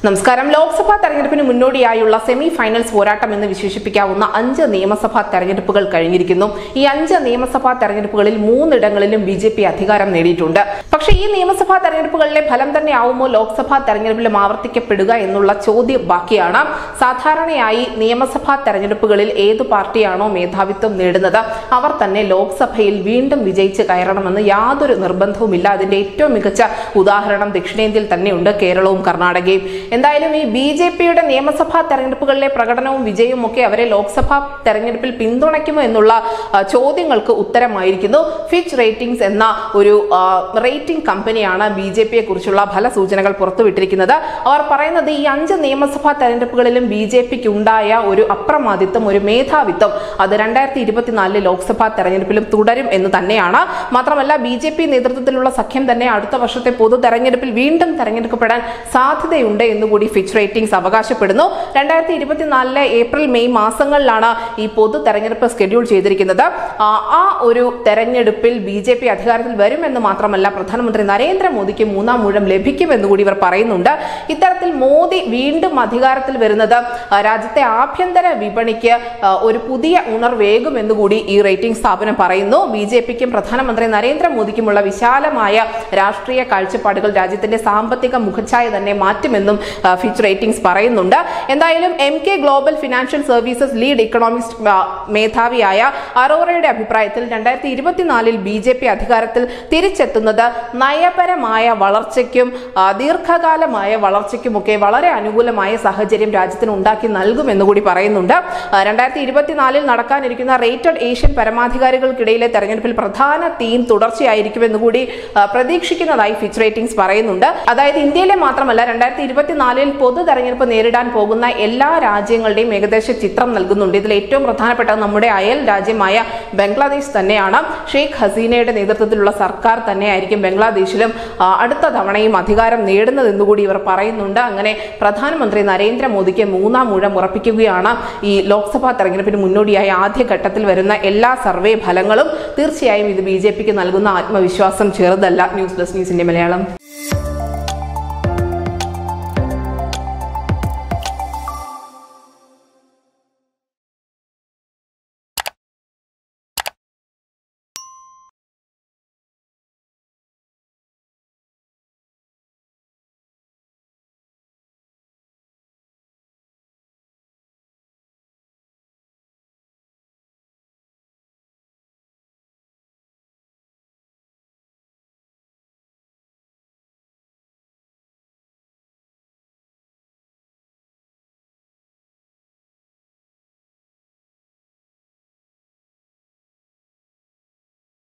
നമസ്കാരം ലോക്സഭാ തെരഞ്ഞെടുപ്പിന് മുന്നോടിയായുള്ള സെമി ഫൈനൽസ് പോരാട്ടം എന്ന് വിശേഷിപ്പിക്കാവുന്ന അഞ്ച് നിയമസഭാ തെരഞ്ഞെടുപ്പുകൾ കഴിഞ്ഞിരിക്കുന്നു ഈ അഞ്ച് നിയമസഭാ തെരഞ്ഞെടുപ്പുകളിൽ മൂന്നിടങ്ങളിലും ബി ജെ പി അധികാരം നേടിയിട്ടുണ്ട് പക്ഷേ ഈ നിയമസഭാ തെരഞ്ഞെടുപ്പുകളിലെ ഫലം തന്നെ ആവുമോ ലോക്സഭാ തെരഞ്ഞെടുപ്പിലും ആവർത്തിക്കപ്പെടുക എന്നുള്ള ചോദ്യം ബാക്കിയാണ് സാധാരണയായി നിയമസഭാ തെരഞ്ഞെടുപ്പുകളിൽ ഏതു പാർട്ടിയാണോ മേധാവിത്വം നേടുന്നത് അവർ തന്നെ ലോക്സഭയിൽ വീണ്ടും വിജയിച്ച് കയറണമെന്ന് യാതൊരു നിർബന്ധവുമില്ല അതിന്റെ ഏറ്റവും മികച്ച ഉദാഹരണം ദക്ഷിണേന്ത്യയിൽ തന്നെയുണ്ട് കേരളവും കർണാടകയും എന്തായാലും ഈ ബി ജെ പിയുടെ നിയമസഭാ തെരഞ്ഞെടുപ്പുകളിലെ പ്രകടനവും വിജയവും ഒക്കെ അവരെ ലോക്സഭാ തെരഞ്ഞെടുപ്പിൽ പിന്തുണയ്ക്കുമോ എന്നുള്ള ആ, ചോദ്യങ്ങൾക്ക് ഉത്തരമായിരിക്കുന്നു ഫിച്ച് റേറ്റിംഗ്സ് എന്ന ഒരു ആ, റേറ്റിംഗ് കമ്പനിയാണ് ബി ജെ പിയെ കുറിച്ചുള്ള ഫലസൂചനകൾ പുറത്തുവിട്ടിരിക്കുന്നത് അവർ പറയുന്നത് ഈ അഞ്ച് നിയമസഭാ തെരഞ്ഞെടുപ്പുകളിലും ബി ജെ പിക്ക് ഉണ്ടായ ഒരു അപ്രമാദിത്വം ഒരു മേധാവിത്വം അത് രണ്ടായിരത്തി ഇരുപത്തിനാലിലെ ലോക്സഭാ തെരഞ്ഞെടുപ്പിലും തുടരും എന്ന് തന്നെയാണ് മാത്രമല്ല ബി ജെ പി നേതൃത്വത്തിലുള്ള സഖ്യം തന്നെ അടുത്ത വർഷത്തെ പൊതു തെരഞ്ഞെടുപ്പിൽ വീണ്ടും തെരഞ്ഞെടുക്കപ്പെടാൻ സാധ്യതയുണ്ട് എന്നുകൂടി ഫിച്ച് റേറ്റിംഗ്സ് അവകാശപ്പെടുന്നു രണ്ടായിരത്തി ഇരുപത്തിനാലിലെ ഏപ്രിൽ മെയ് മാസങ്ങളിലാണ് ഈ പൊതു തെരഞ്ഞെടുപ്പ് ഷെഡ്യൂൾ ചെയ്തിരിക്കുന്നത് ആ, ആ ഒരു തെരഞ്ഞെടുപ്പിൽ ബി ജെ പി അധികാരത്തിൽ വരുമെന്ന് മാത്രമല്ല പ്രധാനമന്ത്രി നരേന്ദ്രമോദിക്ക് മൂന്നാം ഊഴം ലഭിക്കുമെന്ന് കൂടി ഇവർ പറയുന്നുണ്ട് ഇത്തരത്തിൽ മോദി വീണ്ടും അധികാരത്തിൽ വരുന്നത് ആ, രാജ്യത്തെ ആഭ്യന്തര വിപണിക്ക് ആ, ഒരു പുതിയ ഉണർവേകുമെന്ന് കൂടി ഈ റേറ്റിംഗ് സ്ഥാപനം പറയുന്നു ബി ജെ പിക്കും പ്രധാനമന്ത്രി നരേന്ദ്രമോദിക്കുമുള്ള വിശാലമായ രാഷ്ട്രീയ കാഴ്ചപ്പാടുകൾ രാജ്യത്തിന്റെ സാമ്പത്തിക മുഖച്ഛായ തന്നെ മാറ്റുമെന്നും ആ, ഫിച്ച് റേറ്റിംഗ്സ് പറയുന്നുണ്ട് എന്തായാലും M K global financial services lead economist ആ, മേധാവിയായ അറോറയുടെ അഭിപ്രായത്തിൽ രണ്ടായിരത്തി ഇരുപത്തിനാലിൽ ബി ജെ പി അധികാരത്തിൽ തിരിച്ചെത്തുന്നത് നയപരമായ വളർച്ചയ്ക്കും ആ, ദീർഘകാലമായ വളർച്ചയ്ക്കുമൊക്കെ വളരെ അനുകൂലമായ സാഹചര്യം രാജ്യത്തിന് ഉണ്ടാക്കി നൽകുമെന്ന് കൂടി പറയുന്നുണ്ട് ആ, രണ്ടായിരത്തി ഇരുപത്തിനാലിൽ നടക്കാനിരിക്കുന്ന റേറ്റഡ് ഏഷ്യൻ പരമാധികാരികൾക്കിടയിലെ തെരഞ്ഞെടുപ്പിൽ പ്രധാന തീം തുടർച്ചയായിരിക്കുമെന്ന് കൂടി ആ, പ്രതീക്ഷിക്കുന്നതായി ഫിച്ച് റേറ്റിംഗ്സ് പറയുന്നുണ്ട് അതായത് ഇന്ത്യയിലെ മാത്രമല്ല രണ്ടായിരത്തി ഇരുപത്തിനാലിൽ പൊതു തെരഞ്ഞെടുപ്പ് നേരിടാൻ പോകുന്ന എല്ലാ രാജ്യങ്ങളുടെയും ഏകദേശ ചിത്രം നൽകുന്നുണ്ട് ഇതിൽ ഏറ്റവും പ്രധാനപ്പെട്ടത് നമ്മുടെ അയൽ രാജ്യമായ ബംഗ്ലാദേശ് തന്നെയാണ് ഷെയ്ഖ് ഹസീനയുടെ നേതൃത്വത്തിലുള്ള സർക്കാർ തന്നെയായിരിക്കും ബംഗ്ലാദേശിലും ആ, അടുത്ത തവണയും അധികാരം നേടുന്നതെന്നുകൂടി ഇവർ പറയുന്നുണ്ട് അങ്ങനെ പ്രധാനമന്ത്രി നരേന്ദ്രമോദിക്ക് മൂന്നാം ഊഴം ഉറപ്പിക്കുകയാണ് ഈ ലോക്സഭാ തെരഞ്ഞെടുപ്പിന് മുന്നോടിയായി ആദ്യഘട്ടത്തിൽ വരുന്ന എല്ലാ സർവേ ഫലങ്ങളും തീർച്ചയായും ഇത് ബി നൽകുന്ന ആത്മവിശ്വാസം ചെറുതല്ല ന്യൂസ് ഡെസ്ക് ന്യൂസിന്റെ മലയാളം